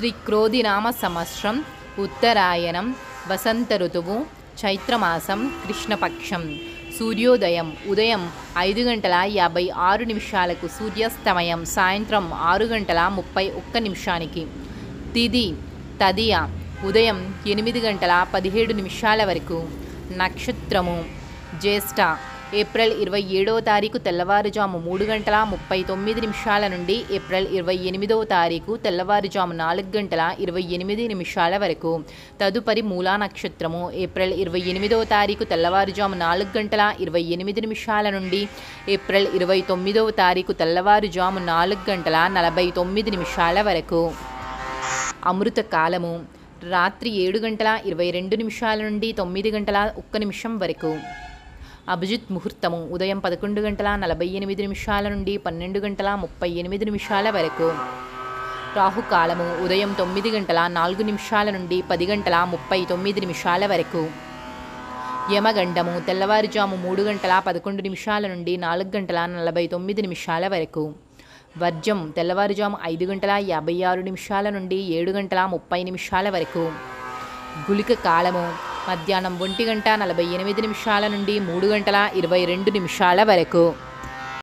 శ్రీ క్రోధినామ సంవత్సరం ఉత్తరాయణం వసంత ఋతువు చైత్రమాసం కృష్ణపక్షం సూర్యోదయం ఉదయం ఐదు గంటల యాభై ఆరు నిమిషాలకు సూర్యాస్తమయం సాయంత్రం ఆరు గంటల ముప్పై ఒక్క నిమిషానికి తిది తదియ ఉదయం ఎనిమిది గంటల పదిహేడు నిమిషాల వరకు నక్షత్రము జ్యేష్ఠ ఏప్రిల్ ఇరవై ఏడవ తారీఖు తెల్లవారుజాము మూడు గంటల ముప్పై తొమ్మిది నిమిషాల నుండి ఏప్రిల్ ఇరవై ఎనిమిదవ తారీఖు తెల్లవారుజాము నాలుగు గంటల ఇరవై ఎనిమిది నిమిషాల వరకు తదుపరి మూలా నక్షత్రము ఏప్రిల్ ఇరవై ఎనిమిదవ తారీఖు తెల్లవారుజాము నాలుగు గంటల ఇరవై ఎనిమిది నిమిషాల నుండి ఏప్రిల్ ఇరవై తొమ్మిదవ తారీఖు తెల్లవారుజాము నాలుగు గంటల నలభై తొమ్మిది నిమిషాల వరకు అమృత కాలము రాత్రి ఏడు గంటల ఇరవై రెండు నిమిషాల నుండి తొమ్మిది గంటల ఒక్క నిమిషం వరకు అభిజిత్ ముహూర్తము ఉదయం పదకొండు గంటల నలభై ఎనిమిది నిమిషాల నుండి పన్నెండు గంటల ముప్పై ఎనిమిది నిమిషాల వరకు రాహుకాలము ఉదయం తొమ్మిది గంటల నాలుగు నిమిషాల నుండి పది గంటల ముప్పై తొమ్మిది నిమిషాల వరకు యమగండము తెల్లవారుజాము మూడు గంటల పదకొండు నిమిషాల నుండి నాలుగు గంటల నలభై తొమ్మిది నిమిషాల వరకు వర్జం తెల్లవారుజాము ఐదు గంటల యాభై ఆరు నిమిషాల నుండి ఏడు గంటల ముప్పై నిమిషాల వరకు గుళిక కాలము మధ్యాహ్నం ఒంటి గంట నలభై ఎనిమిది నిమిషాల నుండి మూడు గంటల ఇరవై రెండు నిమిషాల వరకు